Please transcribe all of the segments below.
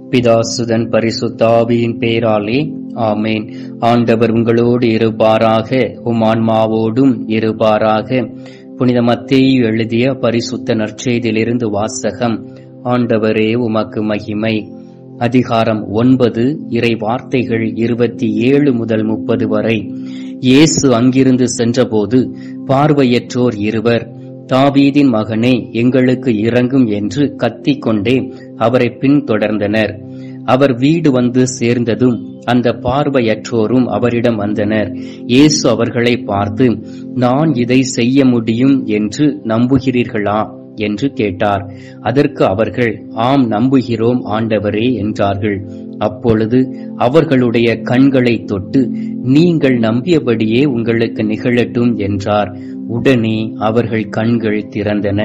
பிதாசுதன் பரிசுத்தாவியின் பேராலே ஆமேன் ஆண்டவர் உங்களோடு இருப்பாராக உம் ஆன்மாவோடும் இருப்பாராக புனித மத்தேயு எழுதிய பரிசுத்த நற்செய்தியிலிருந்து வாசகம் ஆண்டவரே உமக்கு மகிமை அதிகாரம் ஒன்பது இறை வார்த்தைகள் இருபத்தி ஏழு முதல் முப்பது வரை இயேசு அங்கிருந்து சென்றபோது பார்வையற்றோர் இருவர் தாவீதின் மகனே எங்களுக்கு இறங்கும் என்று கத்திக்கொண்டே அவரை பின்தொடர்ந்தனர் அவர் வீடு வந்து சேர்ந்ததும் அந்த பார்வையற்றோரும் அவரிடம் வந்தனர் இயேசு அவர்களை பார்த்து நான் இதை செய்ய முடியும் என்று நம்புகிறீர்களா என்று கேட்டார் அதற்கு அவர்கள் ஆம் நம்புகிறோம் ஆண்டவரே என்றார்கள் அப்பொழுது அவர்களுடைய கண்களை தொட்டு நீங்கள் நம்பியபடியே உங்களுக்கு நிகழட்டும் என்றார் உடனே அவர்கள் கண்கள் திறந்தன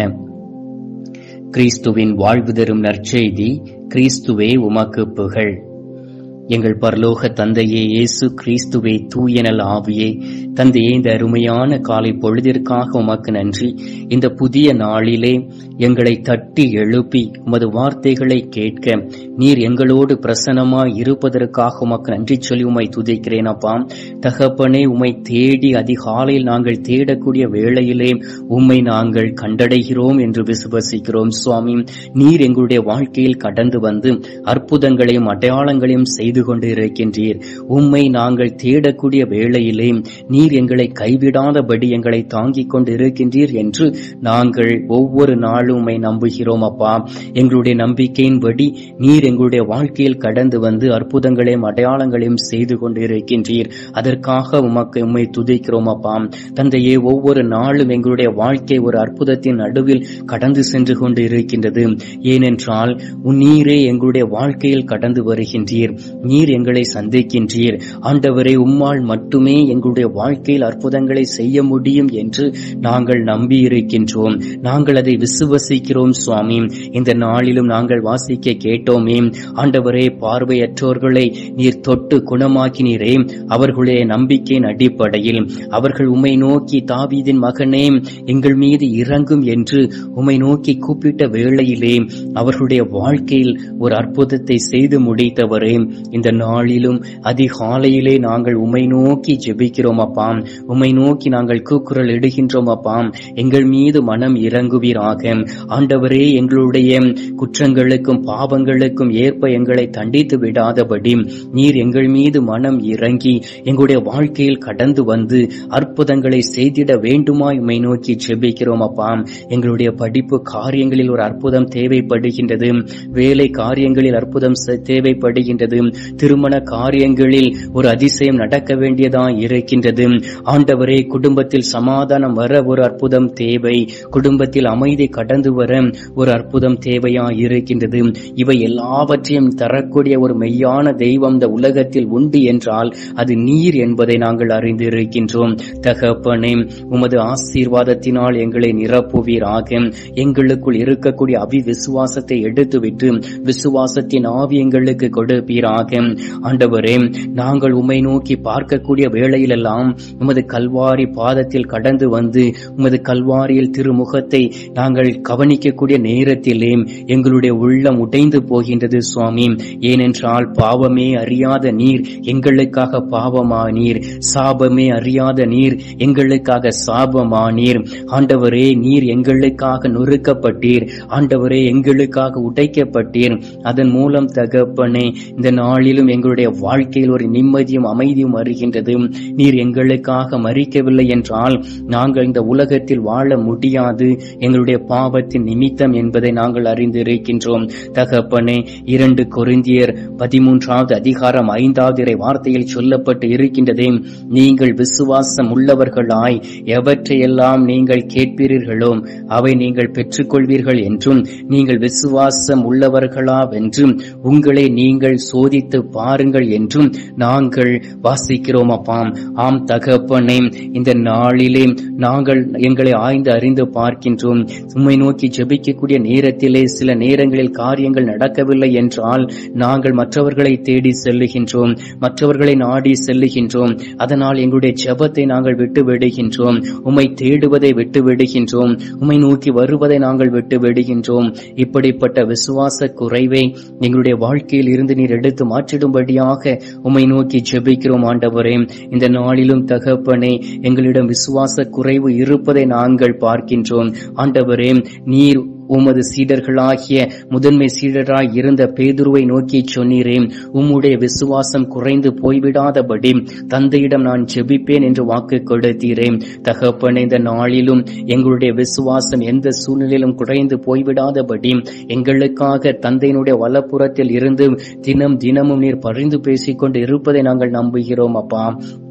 கிறிஸ்துவின் வாழ்வு தரும் நற்செய்தி கிறிஸ்துவே உமக்கு புகழ் எங்கள் பரலோக தந்தையே இயேசு கிறிஸ்துவே தூயனல் ஆவியே தந்தையே இந்த அருமையான காலை பொழுதிற்காக உமக்கு நன்றி இந்த புதிய நாளிலே எங்களை தட்டி எழுப்பி உமது வார்த்தைகளை கேட்க நீர் எங்களோடு பிரசனமாய் இருப்பதற்காக உமக்கு நன்றி சொல்லி உமை துதைக்கிறேன் அப்பா தகப்பனே உமை தேடி அதிகாலையில் நாங்கள் தேடக்கூடிய வேளையிலே உம்மை நாங்கள் கண்டடைகிறோம் என்று விசுவசிக்கிறோம் சுவாமி நீர் எங்களுடைய வாழ்க்கையில் கடந்து வந்து அற்புதங்களையும் அடையாளங்களையும் செய்து கொண்டு இருக்கின்றீர் உம்மை நாங்கள் தேடக்கூடிய வேளையிலே நீர் எங்களை கைவிடாதபடி எங்களை தாங்கிக் கொண்டு இருக்கின்றீர் என்று நாங்கள் ஒவ்வொரு நாளும் உம்மை நம்புகிறோம் அப்பா எங்களுடைய நம்பிக்கையின்படி நீர் எங்களுடைய வாழ்க்கையில் கடந்து வந்து அற்புதங்களையும் அடையாளங்களையும் செய்து கொண்டு இருக்கின்றீர் அதற்காக உமக்கு உம்மை துதிக்கிறோம் அப்பா தந்தையே ஒவ்வொரு நாளும் எங்களுடைய வாழ்க்கை ஒரு அற்புதத்தின் நடுவில் கடந்து சென்று கொண்டு இருக்கின்றது ஏனென்றால் உன் நீரே எங்களுடைய வாழ்க்கையில் கடந்து வருகின்றீர் நீர் எங்களை சந்திக்கின்றீர் ஆண்டவரே உம்மால் மட்டுமே எங்களுடைய வாழ்க்கையில் அற்புதங்களை செய்ய முடியும் என்று நாங்கள் நம்பி இருக்கின்றோம் நாங்கள் அதை விசுவசிக்கிறோம் சுவாமி இந்த நாளிலும் நாங்கள் வாசிக்க கேட்டோமே ஆண்டவரே பார்வையற்றோர்களை நீர் தொட்டு குணமாக்கினீரே அவர்களுடைய நம்பிக்கையின் அடிப்படையில் அவர்கள் உம்மை நோக்கி தாவீதின் மகனே எங்கள் மீது இறங்கும் என்று உம்மை நோக்கி கூப்பிட்ட வேளையிலே அவர்களுடைய வாழ்க்கையில் ஒரு அற்புதத்தை செய்து முடித்தவரே இந்த நாளிலும் அதிகாலையிலே நாங்கள் உம்மை நோக்கி ஜெபிக்கிறோம் அப்பா உம்மை நோக்கி நாங்கள் கூக்குரல் இடுகின்றோம் அப்பா எங்கள் மீது மனம் இறங்குவீராக ஆண்டவரே எங்களுடைய குற்றங்களுக்கும் பாவங்களுக்கும் ஏற்ப எங்களை தண்டித்து விடாதபடி நீர் எங்கள் மீது மனம் இறங்கி எங்களுடைய வாழ்க்கையில் கடந்து வந்து அற்புதங்களை செய்திட வேண்டுமாய் உம்மை நோக்கி ஜெபிக்கிறோம் அப்பா எங்களுடைய படிப்பு காரியங்களில் ஒரு அற்புதம் தேவைப்படுகின்றது வேலை காரியங்களில் அற்புதம் தேவைப்படுகின்றது திருமண காரியங்களில் ஒரு அதிசயம் நடக்க வேண்டியதா இருக்கின்றது ஆண்டவரே குடும்பத்தில் சமாதானம் வர ஒரு அற்புதம் தேவை குடும்பத்தில் அமைதி கடந்து வர ஒரு அற்புதம் தேவையா இருக்கின்றது இவை எல்லாவற்றையும் தரக்கூடிய ஒரு மெய்யான தெய்வம் இந்த உலகத்தில் உண்டு என்றால் அது நீர் என்பதை நாங்கள் அறிந்து இருக்கின்றோம் தகப்பனே உமது ஆசீர்வாதத்தினால் எங்களை நிரப்புவீராக எங்களுக்குள் இருக்கக்கூடிய அவி விசுவாசத்தை எடுத்துவிட்டு விசுவாசத்தின் ஆவி எங்களுக்கு கொடுப்பீராக ஆண்டவரே நாங்கள் உம்மை நோக்கி பார்க்கக்கூடிய வேளையிலெல்லாம் உமது கல்வாரி பாதத்தில் கடந்து வந்து உமது கல்வாரியில் திருமுகத்தை நாங்கள் கவனிக்கக்கூடிய நேரத்திலே எங்களுடைய உள்ளம் உடைந்து போகின்றது சுவாமி ஏனென்றால் பாவமே அறியாத நீர் எங்களுக்காக பாவமா நீர் சாபமே அறியாத நீர் எங்களுக்காக சாபமா நீர் ஆண்டவரே நீர் எங்களுக்காக நொறுக்கப்பட்டீர் ஆண்டவரே எங்களுக்காக உடைக்கப்பட்டீர் அதன் மூலம் தகப்பனே இந்த நாளிலும் எங்களுடைய வாழ்க்கையில் ஒரு நிம்மதியும் அமைதியும் வருகின்றது நீர் எங்களுக்காக மறிக்கவில்லை என்றால் நாங்கள் இந்த உலகத்தில் வாழ முடியாது எங்களுடைய பாவத்தின் நிமித்தம் என்பதை நாங்கள் அறிந்திருக்கின்றோம் தகப்பனே இரண்டு கொரிந்தியர் பதிமூன்றாவது அதிகாரம் ஐந்தாவது இறை வார்த்தையில் சொல்லப்பட்டு இருக்கின்றதே நீங்கள் விசுவாசம் உள்ளவர்களாய் எவற்றையெல்லாம் நீங்கள் கேட்பீர்களோ அவை நீங்கள் பெற்றுக்கொள்வீர்கள் என்றும் நீங்கள் விசுவாசம் உள்ளவர்களாவென்றும் உங்களை நீங்கள் சோதித்து நினைத்து பாருங்கள் என்றும் நாங்கள் வாசிக்கிறோம் அப்பாம் ஆம் தகப்பனே இந்த நாளிலே நாங்கள் எங்களை ஆய்ந்து அறிந்து பார்க்கின்றோம் உம்மை நோக்கி ஜெபிக்கக்கூடிய நேரத்திலே சில நேரங்களில் காரியங்கள் நடக்கவில்லை என்றால் நாங்கள் மற்றவர்களை தேடி செல்லுகின்றோம் மற்றவர்களை நாடி செல்லுகின்றோம் அதனால் எங்களுடைய ஜெபத்தை நாங்கள் விட்டு விடுகின்றோம் உம்மை தேடுவதை விட்டு விடுகின்றோம் உம்மை நோக்கி வருவதை நாங்கள் விட்டு விடுகின்றோம் இப்படிப்பட்ட விசுவாச குறைவை எங்களுடைய வாழ்க்கையில் இருந்து நீர் எடுத்து மாற்றிடும்படியாக உம்மை நோக்கி ஜெபிக்கிறோம் ஆண்டவரே இந்த நாளிலும் தகப்பனே எங்களிடம் விசுவாச குறைவு இருப்பதை நாங்கள் பார்க்கின்றோம் ஆண்டவரே நீர் உமது சீடர்களாகிய முதன்மை சீடராய் இருந்த பேதுருவை நோக்கி சொன்னீரே உம்முடைய விசுவாசம் குறைந்து போய்விடாதபடி தந்தையிடம் நான் ஜெபிப்பேன் என்று வாக்கு கொடுத்தீரே தகப்பனே இந்த நாளிலும் எங்களுடைய விசுவாசம் எந்த சூழ்நிலையிலும் குறைந்து போய்விடாதபடி எங்களுக்காக தந்தையினுடைய வலப்புறத்தில் இருந்து தினம் தினமும் நீர் பரிந்து பேசிக்கொண்டு இருப்பதை நாங்கள் நம்புகிறோம் அப்பா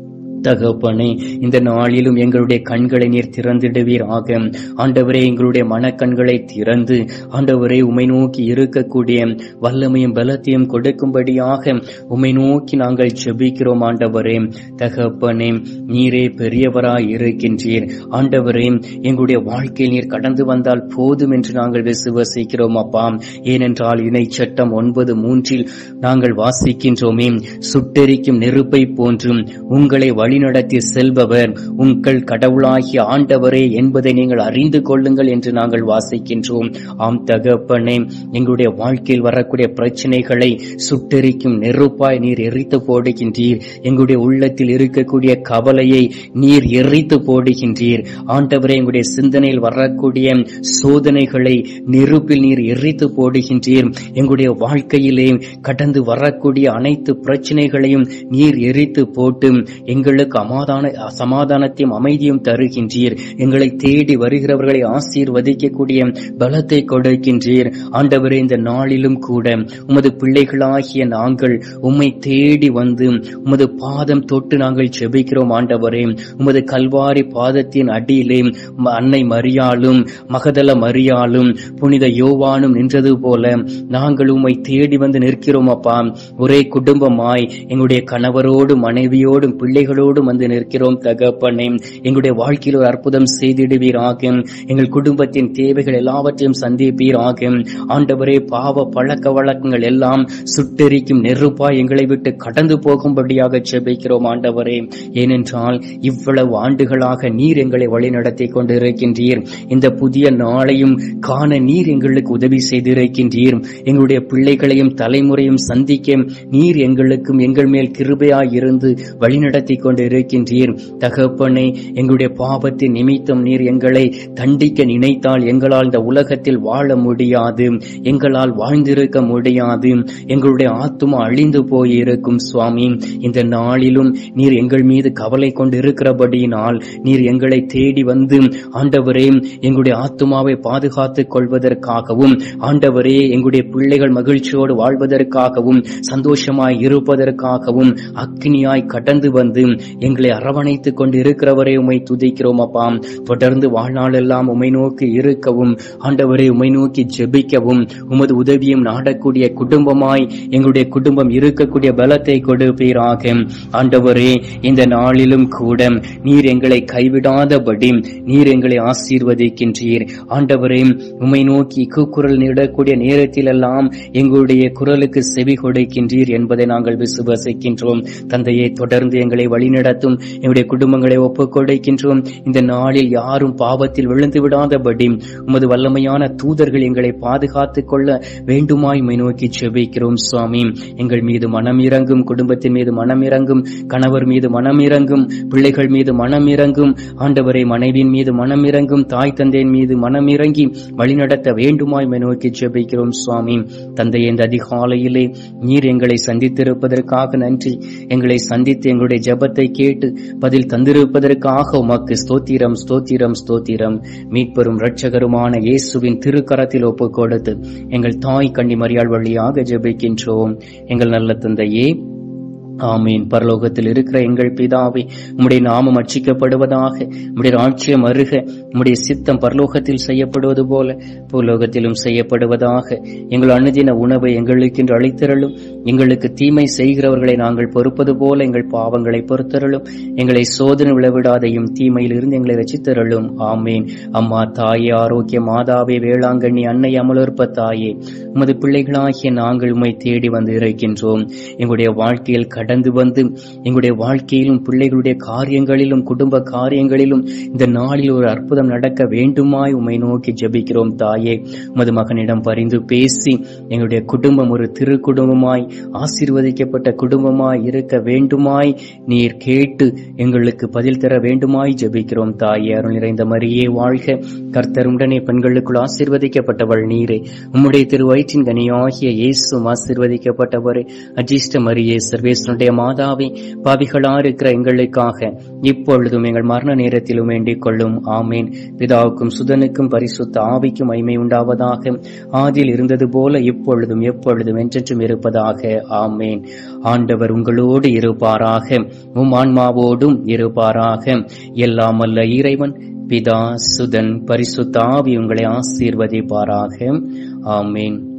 தகப்பனே இந்த நாளிலும் எங்களுடைய கண்களை நீர் திறந்திடுவீராக ஆண்டவரே எங்களுடைய மனக்கண்களை திறந்து ஆண்டவரே உமை நோக்கி இருக்கக்கூடிய வல்லமையும் பலத்தையும் கொடுக்கும்படியாக உமை நோக்கி நாங்கள் ஜெபிக்கிறோம் ஆண்டவரே தகப்பனே நீரே பெரியவராய் இருக்கின்றீர் ஆண்டவரே எங்களுடைய வாழ்க்கையில் நீர் கடந்து வந்தால் போதும் என்று நாங்கள் விசுவசிக்கிறோம் அப்பா ஏனென்றால் இணை சட்டம் ஒன்பது மூன்றில் நாங்கள் வாசிக்கின்றோமே சுட்டெரிக்கும் நெருப்பை போன்றும் உங்களை வழிநடத்தி செல்பவர் உங்கள் கடவுளாகிய ஆண்டவரே என்பதை நீங்கள் அறிந்து கொள்ளுங்கள் என்று நாங்கள் வாசிக்கின்றோம் ஆம் தகப்பனே எங்களுடைய வாழ்க்கையில் வரக்கூடிய பிரச்சனைகளை சுட்டெரிக்கும் நெருப்பாய் நீர் எரித்து போடுகின்றீர் எங்களுடைய உள்ளத்தில் இருக்கக்கூடிய கவலையை நீர் எரித்து போடுகின்றீர் ஆண்டவரே எங்களுடைய சிந்தனையில் வரக்கூடிய சோதனைகளை நெருப்பில் நீர் எரித்து போடுகின்றீர் எங்களுடைய வாழ்க்கையிலே கடந்து வரக்கூடிய அனைத்து பிரச்சனைகளையும் நீர் எரித்து போட்டு எங்களுக்கு அமாதான சமாதானத்தையும் அமைதியும் தருகின்றீர் எங்களை தேடி வருகிறவர்களை ஆசீர்வதிக்கக்கூடிய பலத்தை கொடுக்கின்றீர் ஆண்டவரே இந்த நாளிலும் கூட உமது பிள்ளைகளாகிய நாங்கள் உம்மை தேடி வந்து உமது பாதம் தொட்டு நாங்கள் ஜெபிக்கிறோம் ஆண்டவரே உமது கல்வாரி பாதத்தின் அடியிலே ம- அன்னை மரியாளும் மகதல மரியாளும் புனித யோவானும் நின்றது போல நாங்கள் உம்மை தேடி வந்து நிற்கிறோம் அப்பா ஒரே குடும்பமாய் எங்களுடைய கணவரோடும் மனைவியோடும் பிள்ளைகளோடும் வந்து நிற்கிறோம் தகப்பனே எங்களுடைய வாழ்க்கையில் ஒரு அற்புதம் செய்திடுவீராக எங்கள் குடும்பத்தின் தேவைகள் எல்லாவற்றையும் சந்திப்பீராக ஆண்டவரே பாவ பழக்க வழக்கங்கள் எல்லாம் சுட்டெரிக்கும் நெருப்பாய் எங்களை விட்டு கடந்து போகும்படியாக ஜெபிக்கிறோம் ஆண்டவரே ஏனென்றால் இவ்வளவு ஆண்டுகளாக நீர் எங்களை வழிநடத்தி கொண்டிருக்கின்றீர் இந்த புதிய நாளையும் காண நீர் எங்களுக்கு உதவி செய்திருக்கின்றீர் எங்களுடைய பிள்ளைகளையும் தலைமுறையும் சந்திக்க நீர் எங்களுக்கும் எங்கள் மேல் கிருபையாய் இருந்து வழிநடத்தி கொண்டு இருக்கின்றீர் தகப்பனே எங்களுடைய பாவத்தின் நிமித்தம் நீர் எங்களை தண்டிக்க நினைத்தால் எங்களால் இந்த உலகத்தில் வாழ முடியாது எங்களால் வாழ்ந்திருக்க முடியாது எங்களுடைய ஆத்துமா அழிந்து போயிருக்கும் சுவாமி இந்த நாளிலும் நீர் எங்கள் மீது கவலை கொண்டு இருக்கிறபடியினால் நீர் எங்களை தேடி வந்து ஆண்டவரே எங்களுடைய ஆத்துமாவை பாதுகாத்துக் கொள்வதற்காகவும் ஆண்டவரே எங்களுடைய பிள்ளைகள் மகிழ்ச்சியோடு வாழ்வதற்காகவும் சந்தோஷமாய் இருப்பதற்காகவும் அக்னியாய் கடந்து வந்து எங்களை அரவணைத்துக் கொண்டு இருக்கிறவரே உமை துதிக்கிறோம் அப்பா தொடர்ந்து வாழ்நாளெல்லாம் உமை நோக்கி இருக்கவும் ஆண்டவரே உமை நோக்கி ஜெபிக்கவும் உமது உதவியும் நாடக்கூடிய குடும்பமாய் எங்களுடைய குடும்பம் இருக்கக்கூடிய பலத்தை கொடுப்பீராக ஆண்டவரே இந்த நாளிலும் கூட நீர் எங்களை கைவிடாதபடி நீர் எங்களை ஆசீர்வதிக்கின்றீர் ஆண்டவரே உமை நோக்கி கூக்குரல் நிடக்கூடிய நேரத்திலெல்லாம் எங்களுடைய குரலுக்கு செவி கொடுக்கின்றீர் என்பதை நாங்கள் விசுவசிக்கின்றோம் தந்தையை தொடர்ந்து எங்களை வழிநடத்தும் எங்களுடைய குடும்பங்களை ஒப்புக் கொடுக்கின்றோம் இந்த நாளில் யாரும் பாவத்தில் விழுந்து விடாதபடி உமது வல்லமையான தூதர்கள் எங்களை பாதுகாத்துக் கொள்ள வேண்டுமாய் உம்மை நோக்கி செபிக்கிறோம் சுவாமி எங்கள் மீது மனம் இறங்கும் குடும்பத்தின் மீது மனம் இறங்கும் கணவர் மீது மனம் இறங்கும் பிள்ளைகள் மீது மனம் இறங்கும் ஆண்டவரை மனைவியின் மீது மனம் இறங்கும் தாய் தந்தையின் மீது மனம் இறங்கி வழிநடத்த வேண்டுமாய் உம்மை நோக்கி ஜெபிக்கிறோம் சுவாமி தந்தை இந்த அதிகாலையிலே நீர் எங்களை சந்தித்திருப்பதற்காக நன்றி எங்களை சந்தித்து எங்களுடைய ஜெபத்தை கேட்டு பதில் தந்திருப்பதற்காக உமக்கு ஸ்தோத்திரம் ஸ்தோத்திரம் ஸ்தோத்திரம் மீட்பெரும் இரட்சகருமான இயேசுவின் திருக்கரத்தில் ஒப்புக் கொடுத்து எங்கள் தாய் கன்னி மரியாள் வழியாக ஜெபிக்கின்றோம் எங்கள் நல்ல தந்தையே ஆமீன் பரலோகத்தில் இருக்கிற எங்கள் பிதாவே உம்முடைய நாமம் அர்ச்சிக்கப்படுவதாக உம்முடைய ராட்சியம் அருக உம்முடைய சித்தம் பரலோகத்தில் செய்யப்படுவது போல பூலோகத்திலும் செய்யப்படுவதாக எங்கள் அனுதின உணவை எங்களுக்கென்று அளித்திரளும் எங்களுக்கு தீமை செய்கிறவர்களை நாங்கள் பொறுப்பது போல எங்கள் பாவங்களை பொறுத்தருளும் எங்களை சோதனை விழவிடாதையும் தீமையில் இருந்து எங்களை ரசித்தருளும் ஆமேன் அம்மா தாயே ஆரோக்கிய மாதாவே வேளாங்கண்ணி அன்னை அமலோற்ப தாயே உமது பிள்ளைகளாகிய நாங்கள் உம்மை தேடி வந்து இருக்கின்றோம் எங்களுடைய வாழ்க்கையில் கடந்து வந்து எங்களுடைய வாழ்க்கையிலும் பிள்ளைகளுடைய காரியங்களிலும் குடும்ப காரியங்களிலும் இந்த நாளில் ஒரு அற்புதம் நடக்க வேண்டுமாய் உம்மை நோக்கி ஜெபிக்கிறோம் தாயே உமது மகனிடம் பரிந்து பேசி எங்களுடைய குடும்பம் ஒரு திரு குடும்பமாய் ஆசீர்வதிக்கப்பட்ட குடும்பமாய் இருக்க வேண்டுமாய் நீர் கேட்டு எங்களுக்கு பதில் தர வேண்டுமாய் ஜெபிக்கிறோம் தாயே அருள் நிறைந்த மரியே வாழ்க கர்த்தர் உடனே பெண்களுக்குள் ஆசீர்வதிக்கப்பட்டவள் நீரே உம்முடைய திரு வயிற்றின் கனியாகிய இயேசும் ஆசீர்வதிக்கப்பட்டவரே அஜிஷ்ட மரியே சர்வேசனுடைய மாதாவே பாவிகளா இருக்கிற எங்களுக்காக இப்பொழுதும் எங்கள் மரண நேரத்திலும் வேண்டிக் கொள்ளும் ஆமேன் பிதாவுக்கும் சுதனுக்கும் பரிசுத்த ஆவிக்கும் மைமை உண்டாவதாக ஆதியில் இருந்தது போல இப்பொழுதும் எப்பொழுதும் என்றென்றும் இருப்பதாக ஆமேன் ஆண்டவர் உங்களோடு இருப்பாராக உம் ஆன்மாவோடும் இருப்பாராக எல்லாம் அல்ல இறைவன் பிதா சுதன் பரிசுத்த ஆவி உங்களை ஆசீர்வதிப்பாராக ஆமேன்